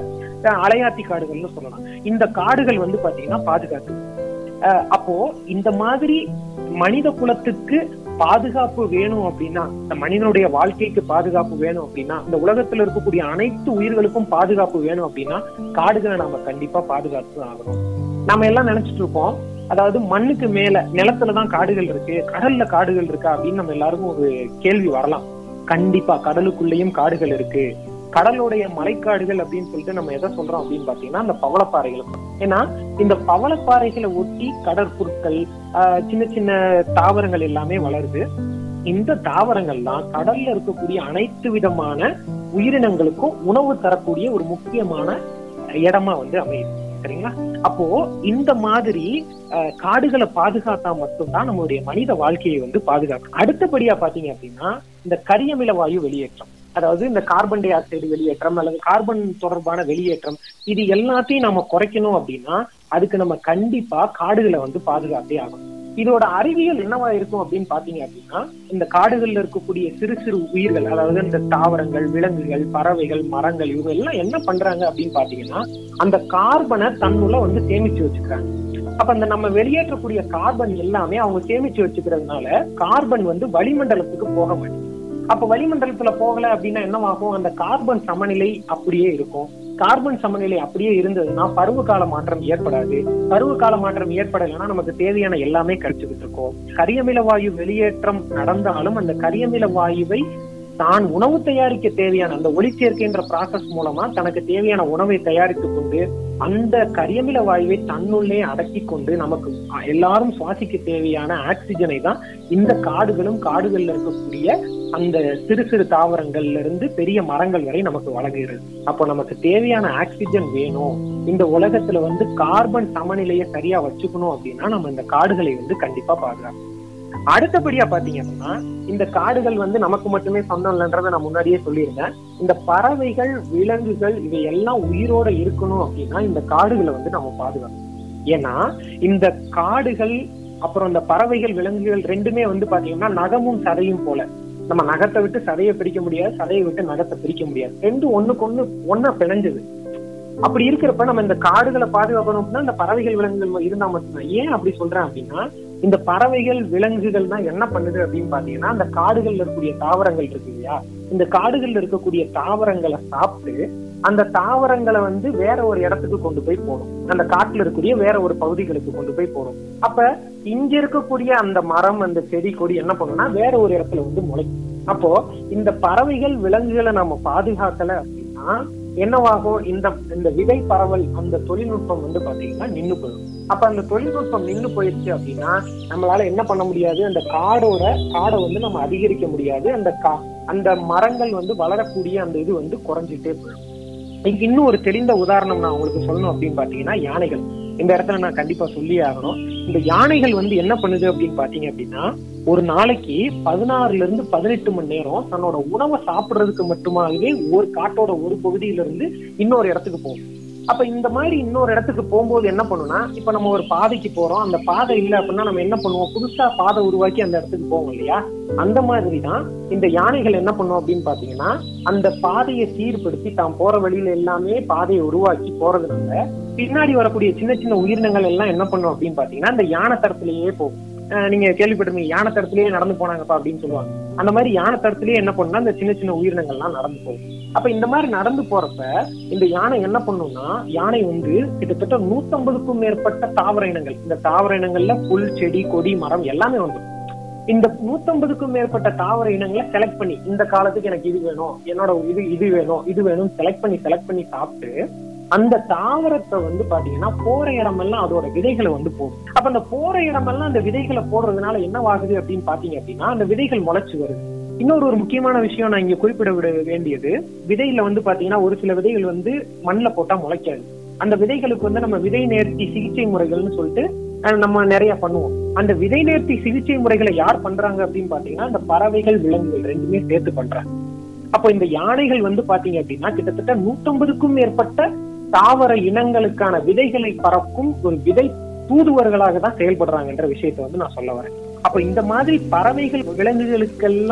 அஹ் அலையாத்தி காடுகள்னு சொல்லலாம் இந்த காடுகள் வந்து பாத்தீங்கன்னா பாதுகாத்து அஹ் அப்போ இந்த மாதிரி மனித குலத்துக்கு பாதுகாப்பு வேணும் அப்படின்னா இந்த மனிதனுடைய வாழ்க்கைக்கு பாதுகாப்பு வேணும் அப்படின்னா இந்த உலகத்துல இருக்கக்கூடிய அனைத்து உயிர்களுக்கும் பாதுகாப்பு வேணும் அப்படின்னா காடுகளை நாம கண்டிப்பா பாதுகாத்து ஆகணும் நம்ம எல்லாம் நினைச்சிட்டு இருப்போம் அதாவது மண்ணுக்கு மேல நிலத்துலதான் காடுகள் இருக்கு கடல்ல காடுகள் இருக்கா அப்படின்னு நம்ம எல்லாருக்கும் ஒரு கேள்வி வரலாம் கண்டிப்பா கடலுக்குள்ளேயும் காடுகள் இருக்கு கடலுடைய மலைக்காடுகள் அப்படின்னு சொல்லிட்டு நம்ம எதை சொல்றோம் அப்படின்னு பாத்தீங்கன்னா அந்த பவளப்பாறைகள் ஏன்னா இந்த பவளப்பாறைகளை ஒட்டி கடற்புற்கள் ஆஹ், சின்ன சின்ன தாவரங்கள் எல்லாமே வளருது இந்த தாவரங்கள் தான் கடல்ல இருக்கக்கூடிய அனைத்து விதமான உயிரினங்களுக்கும் உணவு தரக்கூடிய ஒரு முக்கியமான இடமா வந்து அமையுது சரிங்களா அப்போ இந்த மாதிரி அஹ், காடுகளை பாதுகாத்தா மட்டும்தான் நம்மளுடைய மனித வாழ்க்கையை வந்து பாதுகாக்கும் அடுத்தபடியா பாத்தீங்க அப்படின்னா இந்த கரியமில வாயு வெளியேற்றம் அதாவது இந்த கார்பன் டை ஆக்சைடு வெளியேற்றம் அல்லது கார்பன் தொடர்பான வெளியேற்றம் இது எல்லாத்தையும் நம்ம குறைக்கணும் அப்படின்னா அதுக்கு நம்ம கண்டிப்பா காடுகளை வந்து பாதுகாத்தே ஆகணும் இதோட அறிவியல் என்னவா இருக்கும் அப்படின்னு பாத்தீங்க அப்படின்னா இந்த காடுகள்ல இருக்கக்கூடிய சிறு சிறு உயிர்கள் அதாவது இந்த தாவரங்கள் விலங்குகள் பறவைகள் மரங்கள் இவங்க எல்லாம் என்ன பண்றாங்க அப்படின்னு பாத்தீங்கன்னா அந்த கார்பனை தன்னுள்ள வந்து சேமிச்சு வச்சுக்கிறாங்க அப்ப அந்த நம்ம வெளியேற்றக்கூடிய கார்பன் எல்லாமே அவங்க சேமிச்சு வச்சுக்கிறதுனால கார்பன் வந்து வளிமண்டலத்துக்கு போக மாட்டேங்குது அப்ப வளிமண்டலத்துல போகல அப்படின்னா என்னவாகும் அந்த கார்பன் சமநிலை அப்படியே இருக்கும் கார்பன் சமநிலை அப்படியே இருந்ததுன்னா பருவகால மாற்றம் ஏற்படாது பருவகால மாற்றம் ஏற்படலைன்னா நமக்கு தேவையான எல்லாமே கிடைச்சுக்கிட்டு இருக்கும் கரியமில வாயு வெளியேற்றம் நடந்தாலும் அந்த கரியமில வாயுவை தான் உணவு தயாரிக்க தேவையான அந்த ஒளிச்சேர்க்கைன்ற ப்ராசஸ் மூலமா தனக்கு தேவையான உணவை தயாரித்துக் கொண்டு அந்த கரியமில வாயுவை தன்னுள்ளே அடக்கி கொண்டு நமக்கு எல்லாரும் சுவாசிக்க தேவையான ஆக்சிஜனை தான் இந்த காடுகளும் காடுகள்ல இருக்கக்கூடிய அந்த சிறு சிறு தாவரங்கள்ல இருந்து பெரிய மரங்கள் வரை நமக்கு வழங்குகிறது அப்போ நமக்கு தேவையான ஆக்சிஜன் வேணும் இந்த உலகத்துல வந்து கார்பன் சமநிலையை சரியா வச்சுக்கணும் அப்படின்னா நம்ம இந்த காடுகளை வந்து கண்டிப்பா பாதுகாக்கணும் அடுத்தபடியா பாத்தீங்க அப்படின்னா இந்த காடுகள் வந்து நமக்கு மட்டுமே சொந்தம் இல்லைன்றதை நான் முன்னாடியே சொல்லியிருந்தேன் இந்த பறவைகள் விலங்குகள் இவை எல்லாம் உயிரோட இருக்கணும் அப்படின்னா இந்த காடுகளை வந்து நம்ம பாதுகாக்கணும் ஏன்னா இந்த காடுகள் அப்புறம் இந்த பறவைகள் விலங்குகள் ரெண்டுமே வந்து பாத்தீங்கன்னா நகமும் சதையும் போல நம்ம நகத்தை விட்டு சதையை பிரிக்க முடியாது சதையை விட்டு நகத்தை பிரிக்க முடியாது ரெண்டும் ஒண்ணுக்கு ஒண்ணு ஒன்னா பிணைஞ்சது அப்படி இருக்கிறப்ப நம்ம இந்த காடுகளை பாதுகாக்கணும் அப்படின்னா இந்த பறவைகள் விலங்குகள் இருந்தா மட்டும்தான் ஏன் அப்படி சொல்றேன் அப்படின்னா இந்த பறவைகள் விலங்குகள் தான் என்ன பண்ணுது அப்படின்னு பாத்தீங்கன்னா அந்த காடுகள்ல இருக்கக்கூடிய தாவரங்கள் இருக்கு இல்லையா இந்த காடுகள்ல இருக்கக்கூடிய தாவரங்களை சாப்பிட்டு அந்த தாவரங்களை வந்து வேற ஒரு இடத்துக்கு கொண்டு போய் போடும் அந்த காட்டுல இருக்கக்கூடிய வேற ஒரு பகுதிகளுக்கு கொண்டு போய் போடும் அப்ப இங்க இருக்கக்கூடிய அந்த மரம் அந்த செடி கொடி என்ன பண்ணும்னா வேற ஒரு இடத்துல வந்து முளைக்கும் அப்போ இந்த பறவைகள் விலங்குகளை நம்ம பாதுகாக்கல அப்படின்னா என்னவாகும் இந்த இந்த விதை பரவல் அந்த தொழில்நுட்பம் வந்து பாத்தீங்கன்னா நின்னு போயிடும் அப்ப அந்த தொழில்நுட்பம் நின்னு போயிடுச்சு அப்படின்னா நம்மளால என்ன பண்ண முடியாது அந்த காடோட காடை வந்து நம்ம அதிகரிக்க முடியாது அந்த கா அந்த மரங்கள் வந்து வளரக்கூடிய அந்த இது வந்து குறைஞ்சிட்டே போயிடும் இதுக்கு இன்னும் ஒரு தெளிந்த உதாரணம் நான் உங்களுக்கு சொல்லணும் அப்படின்னு பாத்தீங்கன்னா யானைகள் இந்த இடத்துல நான் கண்டிப்பா சொல்லி ஆகணும் இந்த யானைகள் வந்து என்ன பண்ணுது அப்படின்னு பாத்தீங்க அப்படின்னா ஒரு நாளைக்கு பதினாறுல இருந்து பதினெட்டு மணி நேரம் தன்னோட உணவை சாப்பிடுறதுக்கு மட்டுமாகவே ஒரு காட்டோட ஒரு பகுதியில இருந்து இன்னொரு இடத்துக்கு போகும் அப்ப இந்த மாதிரி இன்னொரு இடத்துக்கு போகும்போது என்ன பண்ணுனா இப்ப நம்ம ஒரு பாதைக்கு போறோம் அந்த பாதை இல்லை அப்படின்னா நம்ம என்ன பண்ணுவோம் புதுசா பாதை உருவாக்கி அந்த இடத்துக்கு போவோம் இல்லையா அந்த மாதிரி தான் இந்த யானைகள் என்ன பண்ணும் அப்படின்னு பாத்தீங்கன்னா அந்த பாதையை சீர்படுத்தி தான் போற வழியில எல்லாமே பாதையை உருவாக்கி போறதுனால பின்னாடி வரக்கூடிய சின்ன சின்ன உயிரினங்கள் எல்லாம் என்ன பண்ணும் அப்படின்னு பாத்தீங்கன்னா அந்த யானை தரத்திலேயே போகும் அஹ் நீங்க கேள்விப்பட்டிருப்பீங்க யானை தரத்திலேயே நடந்து போனாங்கப்பா அப்படின்னு சொல்லுவாங்க அந்த மாதிரி யானை தரத்திலேயே என்ன பண்ணும்னா அந்த சின்ன சின்ன உயிரினங்கள்லாம் நடந்து போகும் அப்ப இந்த மாதிரி நடந்து போறப்ப இந்த யானை என்ன பண்ணும்னா யானை வந்து கிட்டத்தட்ட நூத்தம்பதுக்கும் மேற்பட்ட தாவர இனங்கள் இந்த தாவர இனங்கள்ல புல் செடி கொடி மரம் எல்லாமே வந்துடும் இந்த நூத்தம்பதுக்கும் மேற்பட்ட தாவர இனங்களை செலக்ட் பண்ணி இந்த காலத்துக்கு எனக்கு இது வேணும் என்னோட இது இது வேணும் இது வேணும் செலக்ட் பண்ணி செலக்ட் பண்ணி சாப்பிட்டு அந்த தாவரத்தை வந்து பாத்தீங்கன்னா போற இடமெல்லாம் அதோட விதைகளை வந்து போடும் அப்ப அந்த போற இடமெல்லாம் அந்த விதைகளை போடுறதுனால என்னவாகுது அப்படின்னு பாத்தீங்க அப்படின்னா அந்த விதைகள் முளைச்சு வருது இன்னொரு ஒரு முக்கியமான விஷயம் நான் இங்க குறிப்பிட விட வேண்டியது விதையில வந்து பாத்தீங்கன்னா ஒரு சில விதைகள் வந்து மண்ணில் போட்டா முளைக்காது அந்த விதைகளுக்கு வந்து நம்ம விதை நேர்த்தி சிகிச்சை முறைகள்னு சொல்லிட்டு அஹ், நம்ம நிறைய பண்ணுவோம் அந்த விதை நேர்த்தி சிகிச்சை முறைகளை யார் பண்றாங்க அப்படின்னு பாத்தீங்கன்னா அந்த பறவைகள் விலங்குகள் ரெண்டுமே சேர்த்து பண்றாங்க அப்போ இந்த யானைகள் வந்து பாத்தீங்க அப்படின்னா கிட்டத்தட்ட நூத்தம்பதுக்கும் மேற்பட்ட தாவர இனங்களுக்கான விதைகளை பறக்கும் ஒரு விதை தூதுவர்களாக தான் செயல்படுறாங்கன்ற விஷயத்தை வந்து நான் சொல்ல வரேன் அப்ப இந்த மாதிரி பறவைகள் விலங்குகளுக்கெல்லாம்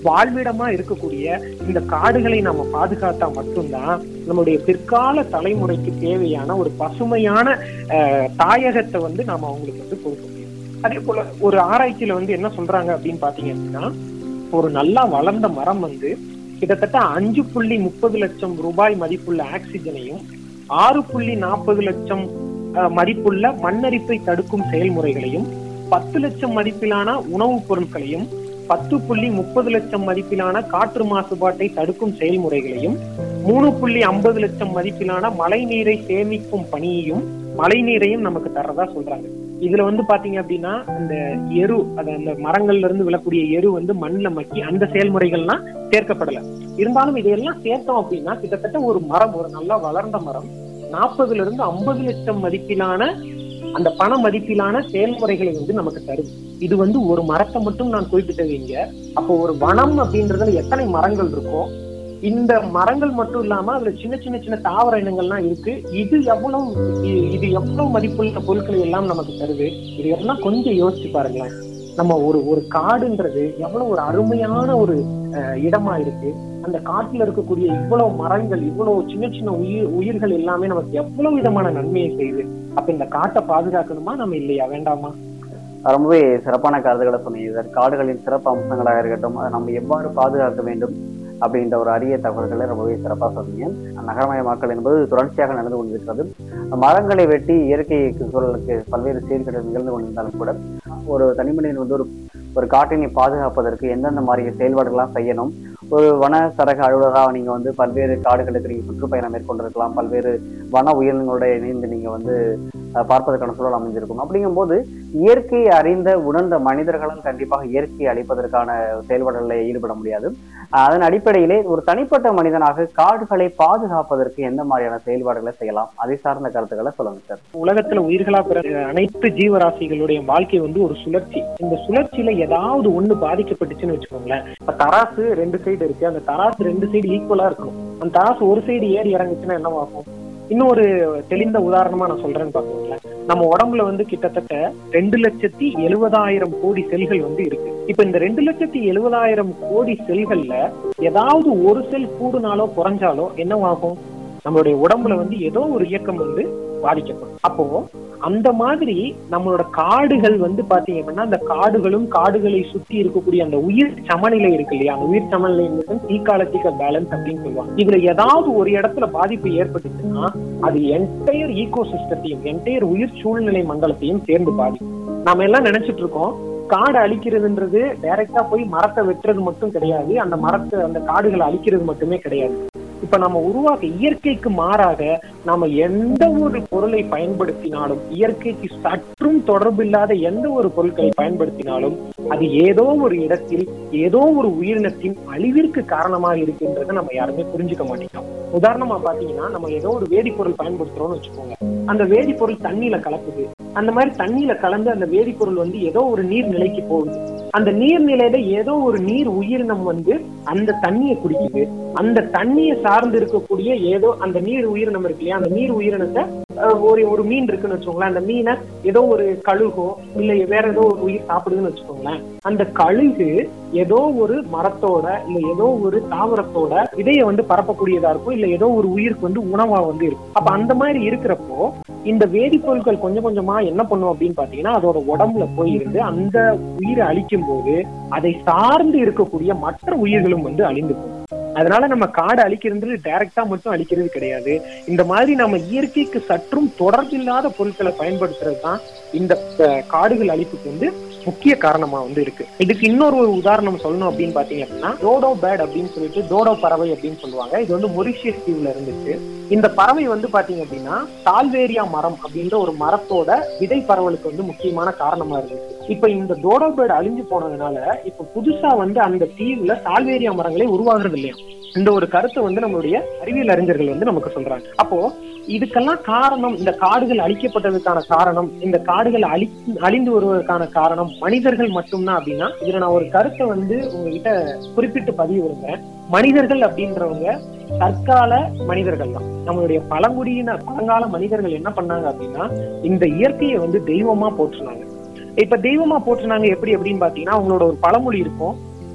வாழ்விடமா இருக்கக்கூடிய இந்த காடுகளை நம்ம பாதுகாத்தா மட்டும்தான் நம்முடைய பிற்கால தலைமுறைக்கு தேவையான ஒரு பசுமையான அஹ், தாயகத்தை வந்து நாம அவங்களுக்கு வந்து கொடுக்க முடியும் அதே போல ஒரு ஆராய்ச்சியில வந்து என்ன சொல்றாங்க அப்படின்னு பாத்தீங்க அப்படின்னா ஒரு நல்லா வளர்ந்த மரம் வந்து கிட்டத்தட்ட அஞ்சு புள்ளி முப்பது லட்சம் ரூபாய் மதிப்புள்ள ஆக்சிஜனையும் ஆறு புள்ளி நாற்பது லட்சம் அஹ், மதிப்புள்ள மண்ணரிப்பை தடுக்கும் செயல்முறைகளையும் பத்து லட்சம் மதிப்பிலான உணவுப் பொருட்களையும் பத்து புள்ளி முப்பது லட்சம் மதிப்பிலான காற்று மாசுபாட்டை தடுக்கும் செயல்முறைகளையும் மூணு புள்ளி ஐம்பது லட்சம் மதிப்பிலான மழை நீரை சேமிக்கும் பணியையும் மழை நீரையும் நமக்கு தர்றதா சொல்றாங்க இதுல வந்து பாத்தீங்க அப்படின்னா அந்த எரு அது அந்த மரங்கள்ல இருந்து விழக்கூடிய எரு வந்து மண்ணுல மக்கி அந்த செயல்முறைகள்லாம் சேர்க்கப்படல இருந்தாலும் இதையெல்லாம் சேர்த்தோம் அப்படின்னா கிட்டத்தட்ட ஒரு மரம் ஒரு நல்லா வளர்ந்த மரம் நாற்பதுல இருந்து ஐம்பது லட்சம் மதிப்பிலான அந்த பண மதிப்பிலான செயல்முறைகளை வந்து நமக்கு தருது இது வந்து ஒரு மரத்தை மட்டும் நான் குறிப்பிட்டது இங்க அப்போ ஒரு வனம் அப்படின்றதுல எத்தனை மரங்கள் இருக்கோ இந்த மரங்கள் மட்டும் இல்லாம அதுல சின்ன சின்ன சின்ன தாவர இனங்கள்லாம் இருக்கு இது எவ்வளவு இ- இது எவ்வளவு மதிப்புள்ள பொருட்களை எல்லாம் நமக்கு தருது இது எல்லாம் கொஞ்சம் யோசிச்சு பாருங்களேன் நம்ம ஒரு ஒரு காடுன்றது எவ்வளவு ஒரு அருமையான ஒரு அஹ், இடமா இருக்கு அந்த காட்டுல இருக்கக்கூடிய இவ்வளவு மரங்கள் இவ்வளவு சின்ன சின்ன உயிர் உயிர்கள் எல்லாமே நமக்கு எவ்வளவு விதமான நன்மையை செய்யுது அப்ப இந்த காட்டை பாதுகாக்கணுமா நம்ம இல்லையா வேண்டாமா ரொம்பவே சிறப்பான கருத்துக்களை சொன்னீங்க சார் காடுகளின் சிறப்பு அம்சங்களாக இருக்கட்டும் அதை நம்ம எவ்வாறு பாதுகாக்க வேண்டும் அப்படின்ற ஒரு அரிய தகவல்களை ரொம்பவே சிறப்பாக சொன்னீங்க நகரமயமாக்கல் என்பது தொடர்ச்சியாக நடந்து கொண்டிருக்கிறது மரங்களை வெட்டி இயற்கை சூழலுக்கு பல்வேறு சீர்கேடுகள் நிகழ்ந்து கொண்டிருந்தாலும் கூட ஒரு தனிமனிதன் வந்து ஒரு ஒரு காட்டினை பாதுகாப்பதற்கு எந்தெந்த மாதிரி செயல்பாடுகள்லாம் செய்யணும் ஒரு வன சரக அலுவலராக நீங்க வந்து பல்வேறு காடுகளுக்கு நீங்க சுற்றுப்பயணம் மேற்கொண்டிருக்கலாம் பல்வேறு வன உயிரினங்களோட இணைந்து நீங்க வந்து அஹ், பார்ப்பதற்கான சூழல் அமைஞ்சிருக்கும் அப்படிங்கும்போது இயற்கையை அறிந்த உணர்ந்த மனிதர்களும் கண்டிப்பாக இயற்கையை அழிப்பதற்கான செயல்பாடுகளில் ஈடுபட முடியாது அஹ், அதன் அடிப்படையிலே ஒரு தனிப்பட்ட மனிதனாக காடுகளை பாதுகாப்பதற்கு எந்த மாதிரியான செயல்பாடுகளை செய்யலாம் அதை சார்ந்த கருத்துக்களை சொல்லுங்க சார் உலகத்துல உயிர்களா பிற அனைத்து ஜீவராசிகளுடைய வாழ்க்கை வந்து ஒரு சுழற்சி இந்த சுழற்சியில ஏதாவது ஒண்ணு பாதிக்கப்பட்டுச்சுன்னு வச்சுக்கோங்களேன் இப்ப தராசு ரெண்டு சைடு இருக்கு அந்த தராசு ரெண்டு சைடு ஈக்குவலா இருக்கும் அந்த தராசு ஒரு சைடு ஏறி இறங்குச்சுன்னா என்னவாகும் இன்னொரு தெளிந்த உதாரணமா நான் சொல்றேன்னு பாத்தீங்களேன் நம்ம உடம்புல வந்து கிட்டத்தட்ட ரெண்டு லட்சத்தி எழுபதாயிரம் கோடி செல்கள் வந்து இருக்கு இப்ப இந்த ரெண்டு லட்சத்தி எழுபதாயிரம் கோடி செல்கள்ல ஏதாவது ஒரு செல் கூடுனாலோ குறைஞ்சாலோ என்னவாகும் நம்மளுடைய உடம்புல வந்து ஏதோ ஒரு இயக்கம் வந்து பாதிக்கப்படும் அப்போ அந்த மாதிரி நம்மளோட காடுகள் வந்து பாத்தீங்க அப்படின்னா அந்த காடுகளும் காடுகளை சுத்தி இருக்கக்கூடிய அந்த உயிர் சமநிலை இருக்கு இல்லையா அந்த உயிர் சமநிலை ஈக்காலத்திக்கல் பேலன்ஸ் அப்படின்னு சொல்லுவாங்க இதுல ஏதாவது ஒரு இடத்துல பாதிப்பு ஏற்பட்டுச்சுன்னா அது என்டையர் ஈகோ சிஸ்டத்தையும் என்டையர் உயிர் சூழ்நிலை மண்டலத்தையும் சேர்ந்து பாதிக்கும் நாம எல்லாம் நினைச்சிட்டு இருக்கோம் காடு அழிக்கிறதுன்றது டைரக்டா போய் மரத்தை வெட்டுறது மட்டும் கிடையாது அந்த மரத்தை அந்த காடுகளை அழிக்கிறது மட்டுமே கிடையாது இப்ப நம்ம உருவாக்க இயற்கைக்கு மாறாக நாம எந்த ஒரு பொருளை பயன்படுத்தினாலும் இயற்கைக்கு சற்றும் தொடர்பில்லாத எந்த ஒரு பொருட்களை பயன்படுத்தினாலும் அது ஏதோ ஒரு இடத்தில் ஏதோ ஒரு உயிரினத்தின் அழிவிற்கு காரணமாக இருக்கின்றதை நம்ம யாருமே புரிஞ்சுக்க மாட்டேங்கிறோம் உதாரணமா பாத்தீங்கன்னா நம்ம ஏதோ ஒரு வேதிப்பொருள் பயன்படுத்துறோம்னு வச்சுக்கோங்க அந்த வேதிப்பொருள் தண்ணியில கலக்குது அந்த மாதிரி தண்ணியில கலந்து அந்த வேதிப்பொருள் வந்து ஏதோ ஒரு நீர் நிலைக்கு போகுது அந்த நீர்நிலையில ஏதோ ஒரு நீர் உயிரினம் வந்து அந்த தண்ணியை குடிக்குது அந்த தண்ணியை சார்ந்து இருக்கக்கூடிய ஏதோ அந்த நீர் உயிரினம் இருக்கு இல்லையா அந்த நீர் உயிரினத்தை அஹ், ஒரு ஒரு மீன் இருக்குன்னு வச்சுக்கோங்களேன் அந்த மீனை ஏதோ ஒரு கழுகோ இல்ல வேற ஏதோ ஒரு உயிர் சாப்பிடுதுன்னு வச்சுக்கோங்களேன் அந்த கழுகு ஏதோ ஒரு மரத்தோட இல்ல ஏதோ ஒரு தாவரத்தோட விதையை வந்து பரப்பக்கூடியதா இருக்கும் இல்ல ஏதோ ஒரு உயிருக்கு வந்து உணவா வந்து இருக்கும் அப்ப அந்த மாதிரி இருக்கிறப்போ இந்த வேதிப்பொருட்கள் கொஞ்சம் கொஞ்சமா என்ன பண்ணும் அப்படின்னு பாத்தீங்கன்னா அதோட உடம்புல போய் இருந்து அந்த உயிரை அழிக்கும் போது அதை சார்ந்து இருக்கக்கூடிய மற்ற உயிர்களும் வந்து அழிந்து போகும் அதனால நம்ம காடு அழிக்கிறது டைரக்டா மட்டும் அழிக்கிறது கிடையாது இந்த மாதிரி நம்ம இயற்கைக்கு சற்றும் தொடர்பில்லாத பொருட்களை பண்படுத்துறது தான் இந்த அஹ், காடுகள் அழிப்புக்கு வந்து முக்கிய காரணமா வந்து இருக்கு இதுக்கு இன்னொரு ஒரு உதாரணம் சொல்லணும் அப்படின்னு பாத்தீங்க அப்படின்னா டோடோ பேட் அப்படின்னு சொல்லிட்டு டோடோ பறவை அப்படின்னு சொல்லுவாங்க இது வந்து மொரிஷியஸ் தீவுல இருந்துச்சு இந்த பறவை வந்து பாத்தீங்க அப்படின்னா சால்வேரியா மரம் அப்படின்ற ஒரு மரத்தோட விதை பரவலுக்கு வந்து முக்கியமான காரணமா இருந்துச்சு இப்ப இந்த டோடோ பேர்டு அழிஞ்சு போனதுனால இப்ப புதுசா வந்து அந்த தீவுல சால்வேரியா மரங்களே உருவாகிறது இல்லையா இந்த ஒரு கருத்தை வந்து நம்மளுடைய அறிவியல் அறிஞர்கள் வந்து நமக்கு சொல்றாங்க அப்போ இதுக்கெல்லாம் காரணம் இந்த காடுகள் அழிக்கப்பட்டதுக்கான காரணம் இந்த காடுகள் அழி அழிந்து வருவதற்கான காரணம் மனிதர்கள் மட்டும்தான் அப்படின்னா இதுல நான் ஒரு கருத்தை வந்து உங்ககிட்ட குறிப்பிட்டு பதிவு விடுறேன் மனிதர்கள் அப்படின்றவங்க தற்கால மனிதர்கள் தான் நம்மளுடைய பழங்குடியின பழங்கால மனிதர்கள் என்ன பண்ணாங்க அப்படின்னா இந்த இயற்கையை வந்து தெய்வமா போற்றுனாங்க இப்ப தெய்வமா போற்றுனாங்க எப்படி அப்படின்னு பாத்தீங்கன்னா அவங்களோட ஒரு பழமொழி இருக்கும்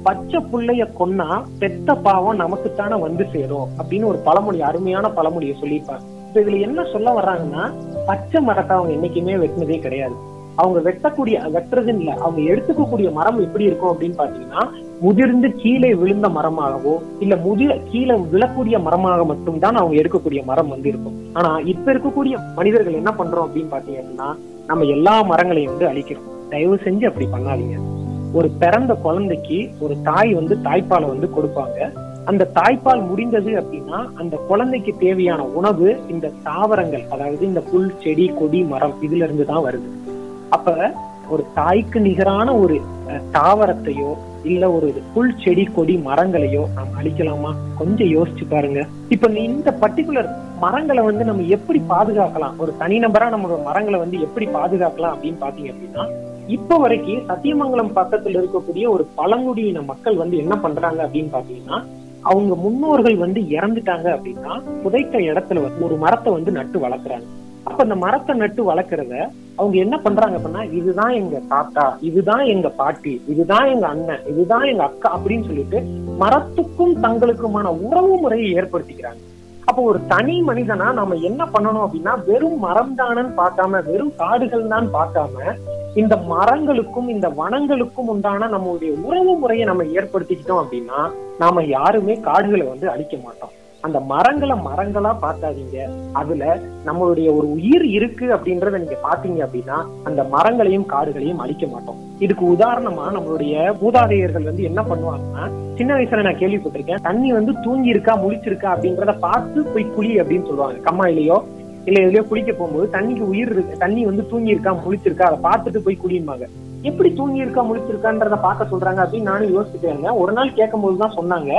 பச்சை புள்ளைய கொன்னா பெத்த பாவம் நமக்குத்தானே வந்து சேரும் அப்படின்னு ஒரு பழமொழி அருமையான பழமொழியை சொல்லியிருப்பாங்க இப்ப இதுல என்ன சொல்ல வர்றாங்கன்னா பச்சை மரத்தை அவங்க என்னைக்குமே வெட்டினதே கிடையாது அவங்க வெட்டக்கூடிய வெட்டுறதுன்னு இல்ல அவங்க எடுத்துக்கக்கூடிய மரம் எப்படி இருக்கும் அப்படின்னு பாத்தீங்கன்னா முதிர்ந்து கீழே விழுந்த மரமாகவோ இல்ல முதிர கீழே விழக்கூடிய மரமாக மட்டும்தான் அவங்க எடுக்கக்கூடிய மரம் வந்து இருக்கும் ஆனா இப்ப இருக்கக்கூடிய மனிதர்கள் என்ன பண்றோம் அப்படின்னு பாத்தீங்கன்னா நம்ம எல்லா மரங்களையும் வந்து அழிக்கிறோம் தயவு செஞ்சு அப்படி பண்ணாதீங்க ஒரு பிறந்த குழந்தைக்கு ஒரு தாய் வந்து தாய்ப்பாலை வந்து கொடுப்பாங்க அந்த தாய்ப்பால் முடிந்தது அப்படின்னா அந்த குழந்தைக்கு தேவையான உணவு இந்த தாவரங்கள் அதாவது இந்த புல் செடி கொடி மரம் இதுல இருந்து தான் வருது அப்ப ஒரு தாய்க்கு நிகரான ஒரு அஹ், தாவரத்தையோ இல்ல ஒரு புல் செடி கொடி மரங்களையோ நாம் அழிக்கலாமா கொஞ்சம் யோசிச்சு பாருங்க இப்ப நீ இந்த பர்டிகுலர் மரங்களை வந்து நம்ம எப்படி பாதுகாக்கலாம் ஒரு தனிநபரா நம்ம மரங்களை வந்து எப்படி பாதுகாக்கலாம் அப்படின்னு பாத்தீங்க அப்படின்னா இப்ப வரைக்கும் சத்தியமங்கலம் பக்கத்துல இருக்கக்கூடிய ஒரு பழங்குடியின மக்கள் வந்து என்ன பண்றாங்க அப்படின்னு பாத்தீங்கன்னா அவங்க முன்னோர்கள் வந்து இறந்துட்டாங்க அப்படின்னா புதைத்த இடத்துல வந்து ஒரு மரத்தை வந்து நட்டு வளர்க்குறாங்க அப்ப அந்த மரத்தை நட்டு வளர்க்கறத அவங்க என்ன பண்றாங்க அப்படின்னா இதுதான் எங்க தாத்தா இதுதான் எங்க பாட்டி இதுதான் எங்க அண்ணன் இதுதான் எங்க அக்கா அப்படின்னு சொல்லிட்டு மரத்துக்கும் தங்களுக்குமான உறவு முறையை ஏற்படுத்திக்கிறாங்க அப்போ ஒரு தனி மனிதனா நம்ம என்ன பண்ணணும் அப்படின்னா வெறும் மரம் தானன்னு பார்க்காம வெறும் காடுகள் தான் பார்க்காம இந்த மரங்களுக்கும் இந்த வனங்களுக்கும் உண்டான நம்மளுடைய உறவு முறையை நம்ம ஏற்படுத்திக்கிட்டோம் அப்படின்னா நாம யாருமே காடுகளை வந்து அழிக்க மாட்டோம் அந்த மரங்களை மரங்களா பார்க்காதீங்க அதுல நம்மளுடைய ஒரு உயிர் இருக்கு அப்படின்றத நீங்க பாத்தீங்க அப்படின்னா அந்த மரங்களையும் காடுகளையும் அழிக்க மாட்டோம் இதுக்கு உதாரணமா நம்மளுடைய மூதாதையர்கள் வந்து என்ன பண்ணுவாங்கன்னா சின்ன வயசுல நான் கேள்விப்பட்டிருக்கேன் தண்ணி வந்து தூங்கி இருக்கா முழிச்சிருக்கா அப்படின்றத பார்த்து போய் குழி அப்படின்னு சொல்லுவாங்க கம்மாயிலையோ இல்ல எதுலயோ குளிக்க போகும்போது தண்ணிக்கு உயிர் இருக்கு தண்ணி வந்து தூங்கி இருக்கா முழிச்சிருக்கா அதை பார்த்துட்டு போய் குளியுமாங்க எப்படி தூங்கி இருக்கா முழிச்சிருக்கான்றத பார்க்க சொல்றாங்க அப்படின்னு நானும் யோசிச்சுட்டு இருந்தேன் ஒரு நாள் கேட்கும் போதுதான் சொன்னாங்க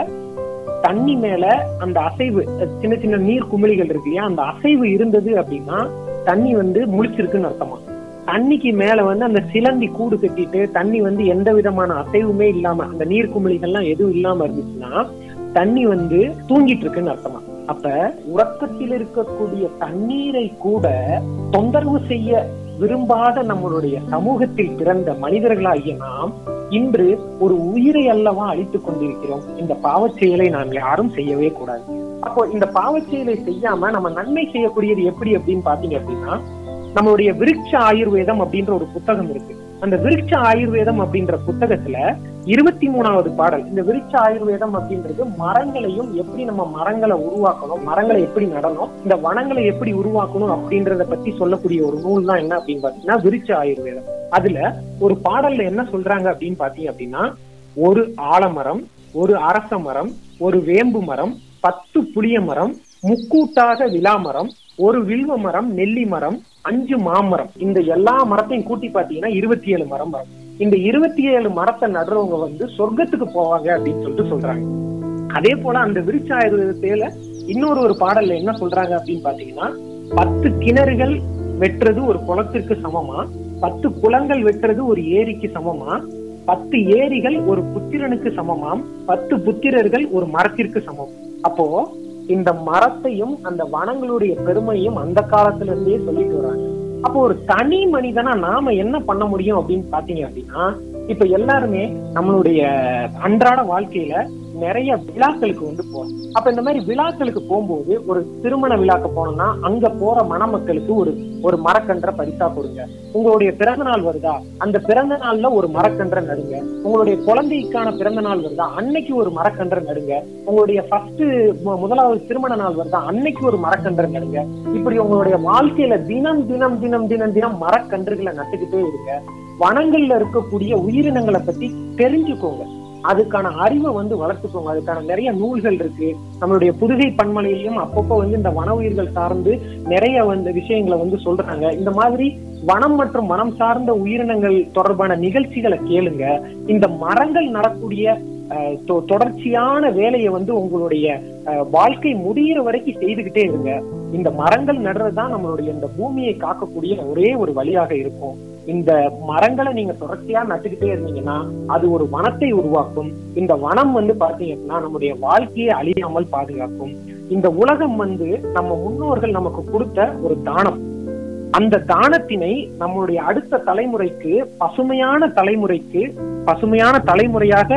தண்ணி மேல அந்த அசைவு அஹ் சின்ன சின்ன நீர் குமிழிகள் இருக்கு இல்லையா அந்த அசைவு இருந்தது அப்படின்னா தண்ணி வந்து முழிச்சிருக்குன்னு அர்த்தமா தண்ணிக்கு மேல வந்து அந்த சிலந்தி கூடு கட்டிட்டு தண்ணி வந்து எந்த விதமான அசைவுமே இல்லாம அந்த நீர் குமிழிகள்லாம் எதுவும் இல்லாம இருந்துச்சுன்னா தண்ணி வந்து தூங்கிட்டு இருக்குன்னு அர்த்தமா அப்ப உறக்கத்தில் இருக்கக்கூடிய தண்ணீரை கூட தொந்தரவு செய்ய விரும்பாத நம்மளுடைய சமூகத்தில் பிறந்த மனிதர்களாகிய நாம் இன்று ஒரு உயிரை அல்லவா அழித்துக் கொண்டிருக்கிறோம் இந்த பாவச் செயலை நாம் யாரும் செய்யவே கூடாது அப்போ இந்த பாவச் செயலை செய்யாம நம்ம நன்மை செய்யக்கூடியது எப்படி அப்படின்னு பாத்தீங்க அப்படின்னா நம்மளுடைய விருட்ச ஆயுர்வேதம் அப்படின்ற ஒரு புத்தகம் இருக்கு அந்த விருட்ச ஆயுர்வேதம் அப்படின்ற புத்தகத்துல இருபத்தி மூணாவது பாடல் இந்த விருட்ச ஆயுர்வேதம் அப்படின்றது மரங்களையும் எப்படி நம்ம மரங்களை உருவாக்கணும் மரங்களை எப்படி நடணும் இந்த வனங்களை எப்படி உருவாக்கணும் அப்படின்றத பத்தி சொல்லக்கூடிய ஒரு நூல் தான் என்ன அப்படின்னு பாத்தீங்கன்னா விருட்ச ஆயுர்வேதம் அதுல ஒரு பாடல்ல என்ன சொல்றாங்க அப்படின்னு பாத்தீங்க அப்படின்னா ஒரு ஆலமரம் ஒரு அரச மரம் ஒரு வேம்பு மரம் பத்து புளிய மரம் முக்கூட்டாக விலாமரம் ஒரு வில்வ மரம் நெல்லி மரம் அஞ்சு மாமரம் இந்த எல்லா மரத்தையும் கூட்டி பாத்தீங்கன்னா இருபத்தி ஏழு மரம் வரும் இந்த இருபத்தி ஏழு மரத்தை நடுறவங்க வந்து சொர்க்கத்துக்கு போவாங்க அப்படின்னு சொல்லிட்டு சொல்றாங்க அதே போல அந்த விருட்ச ஆயுர்வேதத்தில இன்னொரு ஒரு பாடல்ல என்ன சொல்றாங்க அப்படின்னு பாத்தீங்கன்னா பத்து கிணறுகள் வெட்டுறது ஒரு குளத்திற்கு சமமா பத்து குளங்கள் வெட்டுறது ஒரு ஏரிக்கு சமமா பத்து ஏரிகள் ஒரு புத்திரனுக்கு சமமாம் பத்து புத்திரர்கள் ஒரு மரத்திற்கு சமம் அப்போ இந்த மரத்தையும் அந்த வனங்களுடைய பெருமையும் அந்த காலத்துல இருந்தே சொல்லிட்டு வராங்க அப்போ ஒரு தனி மனிதனா நாம என்ன பண்ண முடியும் அப்படின்னு பாத்தீங்க அப்படின்னா இப்ப எல்லாருமே நம்மளுடைய அன்றாட வாழ்க்கையில நிறைய விழாக்களுக்கு வந்து போறோம் அப்ப இந்த மாதிரி விழாக்களுக்கு போகும்போது ஒரு திருமண விழாக்கு போனோம்னா அங்க போற மணமக்களுக்கு ஒரு ஒரு மரக்கன்ற பரிசா கொடுங்க உங்களுடைய பிறந்த நாள் வருதா அந்த பிறந்த நாள்ல ஒரு மரக்கன்ற நடுங்க உங்களுடைய குழந்தைக்கான பிறந்த நாள் வருதா அன்னைக்கு ஒரு மரக்கன்ற நடுங்க உங்களுடைய ஃபர்ஸ்ட் முதலாவது திருமண நாள் வருதா அன்னைக்கு ஒரு மரக்கன்ற நடுங்க இப்படி உங்களுடைய வாழ்க்கையில தினம் தினம் தினம் தினம் தினம் மரக்கன்றுகளை நட்டுக்கிட்டே இருங்க வனங்கள்ல இருக்கக்கூடிய உயிரினங்களை பத்தி தெரிஞ்சுக்கோங்க அதுக்கான அறிவை வந்து வளர்த்துக்கோங்க அதுக்கான நிறைய நூல்கள் இருக்கு நம்மளுடைய புதுகை பன்மலையிலும் அப்பப்போ வந்து இந்த வன உயிர்கள் சார்ந்து நிறைய வந்து விஷயங்களை வந்து சொல்றாங்க இந்த மாதிரி வனம் மற்றும் வனம் சார்ந்த உயிரினங்கள் தொடர்பான நிகழ்ச்சிகளை கேளுங்க இந்த மரங்கள் நடக்கூடிய அஹ், தொ- தொடர்ச்சியான வேலையை வந்து உங்களுடைய அஹ், வாழ்க்கை முடியிற வரைக்கும் செய்துகிட்டே இருங்க இந்த மரங்கள் நடுறதுதான் நம்மளுடைய இந்த பூமியை காக்கக்கூடிய ஒரே ஒரு வழியாக இருக்கும் இந்த மரங்களை நீங்க தொடர்ச்சியா நட்டுக்கிட்டே இருந்தீங்கன்னா அது ஒரு வனத்தை உருவாக்கும் இந்த வனம் வந்து பாத்தீங்க அப்படின்னா நம்முடைய வாழ்க்கையை அழியாமல் பாதுகாக்கும் இந்த உலகம் வந்து நம்ம முன்னோர்கள் நமக்கு கொடுத்த ஒரு தானம் அந்த தானத்தினை நம்மளுடைய அடுத்த தலைமுறைக்கு பசுமையான தலைமுறைக்கு பசுமையான தலைமுறையாக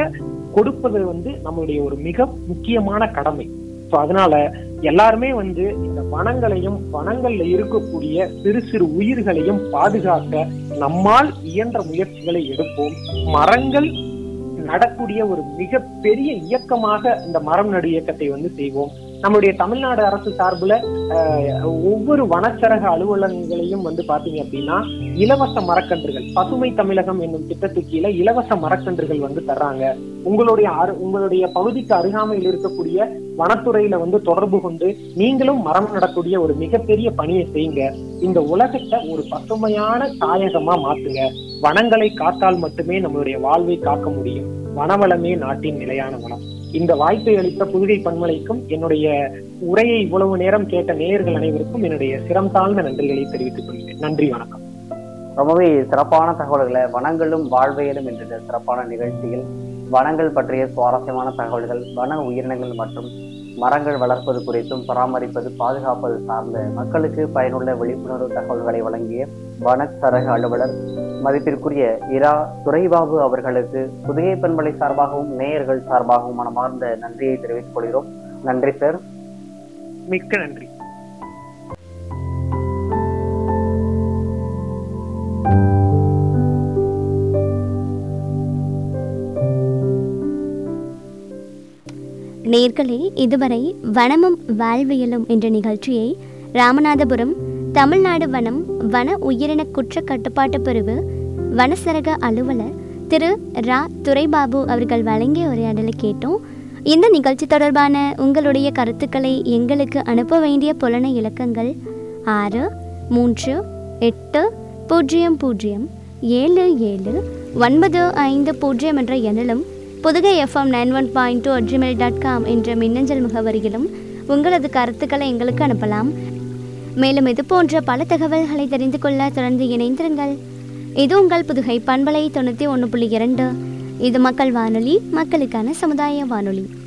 கொடுப்பது வந்து நம்மளுடைய ஒரு மிக முக்கியமான கடமை ஸோ அதனால எல்லாருமே வந்து இந்த வனங்களையும் வனங்கள்ல இருக்கக்கூடிய சிறு சிறு உயிர்களையும் பாதுகாக்க நம்மால் இயன்ற முயற்சிகளை எடுப்போம் மரங்கள் நடக்கூடிய ஒரு மிக பெரிய இயக்கமாக இந்த மரம் நடு இயக்கத்தை வந்து செய்வோம் நம்முடைய தமிழ்நாடு அரசு சார்புல அஹ், ஒவ்வொரு வனச்சரக அலுவலகங்களையும் வந்து பாத்தீங்க அப்படின்னா இலவச மரக்கன்றுகள் பசுமை தமிழகம் என்னும் திட்டத்துக்கு கீழே இலவச மரக்கன்றுகள் வந்து தர்றாங்க உங்களுடைய அரு- உங்களுடைய பகுதிக்கு அருகாமையில் இருக்கக்கூடிய வனத்துறையில வந்து தொடர்பு கொண்டு நீங்களும் மரம் நடக்கூடிய ஒரு மிகப்பெரிய பணியை செய்யுங்க இந்த உலகத்தை ஒரு பசுமையான தாயகமா மாத்துங்க வனங்களை காத்தால் மட்டுமே நம்மளுடைய வாழ்வை காக்க முடியும் வனவளமே நாட்டின் நிலையான வளம் இந்த வாய்ப்பை அளித்த புதுகை பன்மலைக்கும் என்னுடைய உரையை இவ்வளவு நேரம் கேட்ட நேயர்கள் அனைவருக்கும் என்னுடைய சிரம் தாழ்ந்த நன்றிகளை தெரிவித்துக் கொள்கிறேன் நன்றி வணக்கம் ரொம்பவே சிறப்பான தகவல்களை வனங்களும் வாழ்வியலும் என்ற இந்த சிறப்பான நிகழ்ச்சியில் வனங்கள் பற்றிய சுவாரஸ்யமான தகவல்கள் வன உயிரினங்கள் மற்றும் மரங்கள் வளர்ப்பது குறித்தும் பராமரிப்பது பாதுகாப்பது சார்ந்த மக்களுக்கு பயனுள்ள விழிப்புணர்வு தகவல்களை வழங்கிய வனச்சரக அலுவலர் மதிப்பிற்குரிய இரா துரைபாபு அவர்களுக்கு புதுகை பண்பலை சார்பாகவும் நேயர்கள் சார்பாகவும் மனமார்ந்த நன்றியை தெரிவித்துக் கொள்கிறோம் நன்றி சார் மிக்க நன்றி நேர்களே இதுவரை வனமும் வாழ்வியலும் என்ற நிகழ்ச்சியை ராமநாதபுரம் தமிழ்நாடு வனம் வன உயிரின குற்ற கட்டுப்பாட்டு பிரிவு வனசரக அலுவலர் திரு ரா துரைபாபு அவர்கள் வழங்கிய உரையாடலை கேட்டோம் இந்த நிகழ்ச்சி தொடர்பான உங்களுடைய கருத்துக்களை எங்களுக்கு அனுப்ப வேண்டிய புலன இலக்கங்கள் ஆறு மூன்று எட்டு பூஜ்ஜியம் பூஜ்ஜியம் ஏழு ஏழு ஒன்பது ஐந்து பூஜ்ஜியம் என்ற எண்ணிலும் Pudugai FM nine one point two Gmail dot com என்ற மின்னஞ்சல் முகவரியிலும் உங்களது கருத்துக்களை எங்களுக்கு அனுப்பலாம் மேலும் இது போன்ற பல தகவல்களை தெரிந்து கொள்ள தொடர்ந்து இணைந்திருங்கள் இது உங்கள் புதுகை பண்பலை தொண்ணூற்றி ஒன்று புள்ளி இரண்டு இது மக்கள் வானொலி மக்களுக்கான சமுதாய வானொலி